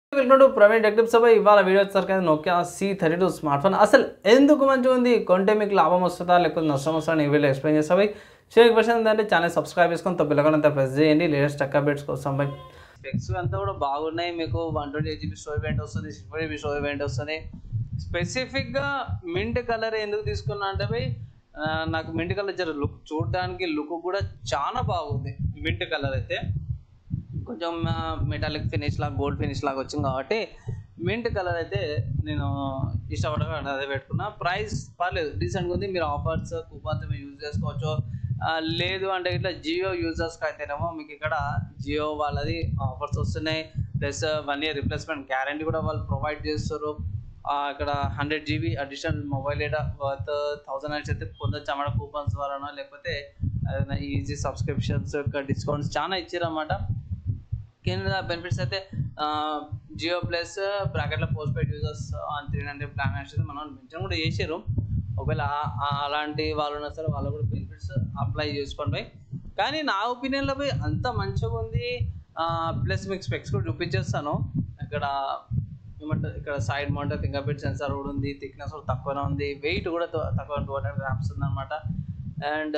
welcome to Praveen tech tips అబ్బాయి ఇవాళ video వచ్చేసరికి Nokia C thirty two smartphone అసలు ఎందుకు మంచిగా ఉంది కొంటే మీకు లాభం వస్తుందా లేకపోతే నష్టం వస్తుందా అని ఈ వీడియో ఎక్స్ప్లెయిన్ చేస్తా పోయి చివరి క్వశ్చన్ ఏంటంటే ఛానల్ సబ్స్క్రైబ్ చేసుకొని తప్పిల్లగా అంతా ప్రెస్ చేయండి లేటెస్ట్ టెక్ అప్డేట్స్ కోసం బై స్పెక్స్ అంతా కూడా బాగున్నాయి మీకు one twenty eight GB storage variant వస్తుంది సిక్స్ జీబీ స్టోర్ ఈవెంట్ వస్తుంది స్పెసిఫిక్గా మింట్ కలర్ ఎందుకు తీసుకున్నా అంటే పోయి ఆ, నాకు మింట్ కలర్ జర లుక్ చూడడానికి లుక్ కూడా చాలా బాగుంది మింట్ కలర్ అయితే కొంచెం మెటాలిక్ ఫినిష్ లాగా గోల్డ్ ఫినిష్ లాగా వచ్చింది కాబట్టి మింట్ కలర్ అయితే నేను ఇష్టపడగా అదే పెట్టుకున్నా ప్రైస్ పర్లేదు డీసెంట్గా ఉంది మీరు ఆఫర్స్ కూపన్స్ మీరు యూజ్ చేసుకోవచ్చు ఆ, లేదు అంటే ఇట్లా జియో యూజర్స్కి అయితేనేమో మీకు ఇక్కడ జియో వాళ్ళది ఆఫర్స్ వస్తున్నాయి plus one year replacement guarantee కూడా వాళ్ళు ప్రొవైడ్ చేస్తారు ఆ, ఇక్కడ hundred GB additional mobile data worth thousand నైట్స్ అయితే పొందొచ్చు అన్నమాట కూపన్స్ ద్వారానో లేకపోతే ఈజీ సబ్స్క్రిప్షన్స్ యొక్క డిస్కౌంట్స్ చాలా ఇచ్చారన్నమాట కింద బెనిఫిట్స్ అయితే జియో ప్లస్ బ్రాకెట్లో postpaid users on three hundred plan అయితే మనం మెన్షన్ కూడా చేసారు ఒకవేళ ఆ- ఆ- అలాంటి వాళ్ళు ఉన్నా సరే వాళ్ళు కూడా బెనిఫిట్స్ అప్లై చేసుకోండి పోయి కానీ నా ఒపీనియన్లో పోయి అంత మంచిగా ఉంది ప్లస్ మీకు స్పెక్స్ కూడా చూపించేస్తాను ఇక్కడ ఏమంటారు ఇక్కడ side mounted fingerprint sensor కూడా ఉంది థిక్నెస్ కూడా తక్కువనే ఉంది వెయిట్ కూడా త- తక్కువ టూ హండ్రెడ్ గ్రామ్స్ ఉంది అనమాట అండ్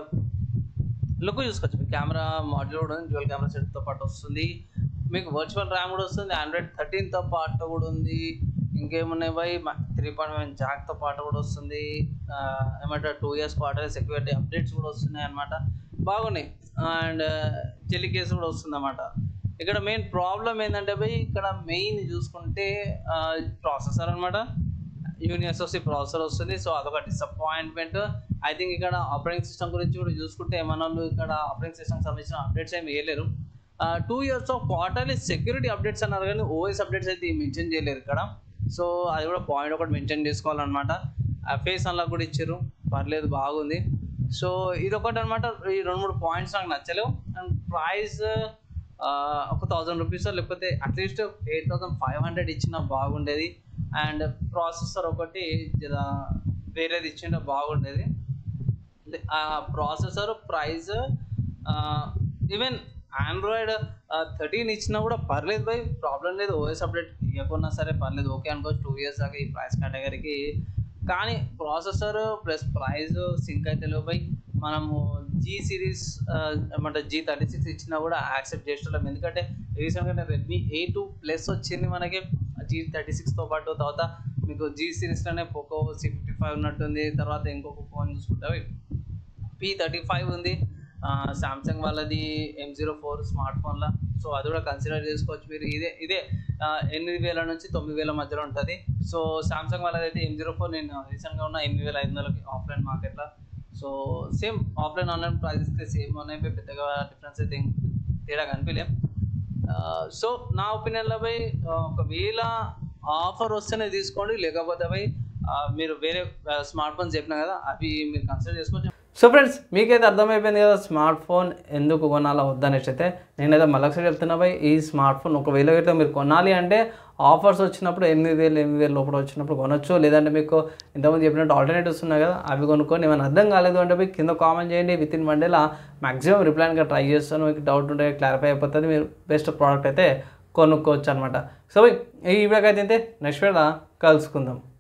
లుక్ చూసుకోవచ్చు మీకు కెమెరా మాడ్యూల్ కూడా ఉంది డ్యూయల్ కెమెరా సెట్తో పాటు వస్తుంది మీకు వర్చువల్ ర్యామ్ కూడా వస్తుంది ఆండ్రాయిడ్ థర్టీన్తో పాటు కూడా ఉంది ఇంకేమున్నాయి బై త్రీ పాయింట్ వన్ జాక్తో పాటు కూడా వస్తుంది ఆ, ఏమంటారు two years quarter security updates కూడా వస్తున్నాయి అనమాట బాగున్నాయి అండ్ చెల్లి కేసు కూడా వస్తుంది అన్నమాట ఇక్కడ మెయిన్ ప్రాబ్లం ఏంటంటే బై ఇక్కడ మెయిన్ చూసుకుంటే ప్రాసెసర్ అనమాట యూనిఎస్ఓసి ప్రాసెసర్ వస్తుంది సో అదొక డిసప్పాయింట్మెంట్ ఐ థింక్ ఇక్కడ ఆపరేటింగ్ సిస్టమ్ గురించి కూడా చూసుకుంటే మన వాళ్ళు ఇక్కడ ఆపరేటింగ్ సిస్టమ్ సంబంధించిన అప్డేట్స్ ఏమి వేయలేరు two years of quarterly security updates అన్నారు కానీ ఓఎస్ అప్డేట్స్ అయితే మెన్షన్ చేయలేరు ఇక్కడ సో అది కూడా పాయింట్ ఒకటి మెన్షన్ చేసుకోవాలన్నమాట ఫేస్ అన్లాక్ కూడా ఇచ్చారు పర్లేదు బాగుంది సో ఇది ఒకటి అనమాట ఈ రెండు మూడు పాయింట్స్ నాకు నచ్చలేవు అండ్ ప్రైస్ ఒక థౌజండ్ రూపీస్ లేకపోతే at least eight thousand five hundred ఇచ్చినా బాగుండేది అండ్ ప్రాసెసర్ ఒకటి జర వేరేది ఇచ్చింటే బాగుండేది ఆ processor price even Android thirteen ఇచ్చినా కూడా పర్లేదు బై ప్రాబ్లం లేదు ఓఎస్ అప్డేట్ ఇవ్వకున్నా సరే పర్లేదు ఓకే అనుకోవచ్చు టూ ఇయర్స్ దాకా ఈ ప్రైస్ కేటగిరీకి కానీ ప్రాసెసర్ ప్లస్ ప్రైస్ సింక్ అయితే లేవు బై మనము జీ సిరీస్ ఏమంటే జీ థర్టీ సిక్స్ ఇచ్చినా కూడా యాక్సెప్ట్ చేస్తున్నాం ఎందుకంటే రీసెంట్గా రెడ్మీ ఏ టూ ప్లస్ వచ్చింది మనకి జీ థర్టీ సిక్స్తో పాటు తర్వాత మీకు జీ సిరీస్లోనే పోకో సి ఫిఫ్టీ ఫైవ్ ఉన్నట్టుంది తర్వాత ఇంకొక ఫోన్ చూసుకుంటే పీ థర్టీ ఫైవ్ ఉంది సామ్సంగ్ వాళ్ళది ఎం జీరో ఫోర్ స్మార్ట్ ఫోన్లో సో అది కూడా కన్సిడర్ చేసుకోవచ్చు మీరు ఇదే ఇదే ఆ, ఎనిమిది వేల నుంచి తొమ్మిది వేల మధ్యలో ఉంటుంది సో సామ్సంగ్ వాళ్ళది అయితే ఎం జీరో ఫోర్ నేను రీసెంట్గా ఉన్న ఎనిమిది వేల ఐదు వందలకి ఆఫ్లైన్ మార్కెట్లో so same offline online prices same ఉన్నాయి పెద్దగా డిఫరెన్స్ అయితే ఏం తేడా కనిపించలేం సో నా ఒపీనియన్లో పోయి ఒకవేళ ఆఫర్ వస్తేనే తీసుకోండి లేకపోతే పోయి మీరు వేరే స్మార్ట్ ఫోన్స్ చెప్పినా కదా అవి మీరు కన్సిడర్ చేసుకోవచ్చు సో ఫ్రెండ్స్ మీకైతే అర్థమైపోయింది కదా స్మార్ట్ ఫోన్ ఎందుకు కొనాలా వద్దనేసి అయితే నేనైతే మళ్ళొకసారి చెప్తున్నా పోయి ఈ స్మార్ట్ ఫోన్ ఒకవేళ అయితే మీరు కొనాలి అంటే ఆఫర్స్ వచ్చినప్పుడు ఎనిమిది వేలు ఎనిమిది వేలు లోపల వచ్చినప్పుడు కొనొచ్చు లేదంటే మీకు ఇంతకుముందు చెప్పినట్టు ఆల్టర్నేటివ్స్ ఉన్నాయి కదా అవి కొనుక్కొని ఏమైనా అర్థం కాలేదు అంటే పోయి కింద కామెంట్ చేయండి విత్ ఇన్ వన్ డేలా మ్యాక్సిమం రిప్లైన్గా ట్రై చేస్తాను మీకు డౌట్ ఉంటే క్లారిఫై అయిపోతుంది మీరు బెస్ట్ ప్రోడక్ట్ అయితే కొనుక్కోవచ్చు అనమాట సో ఈ వీడియోకి అయితే నెక్స్ట్ వీడియో కలుసుకుందాం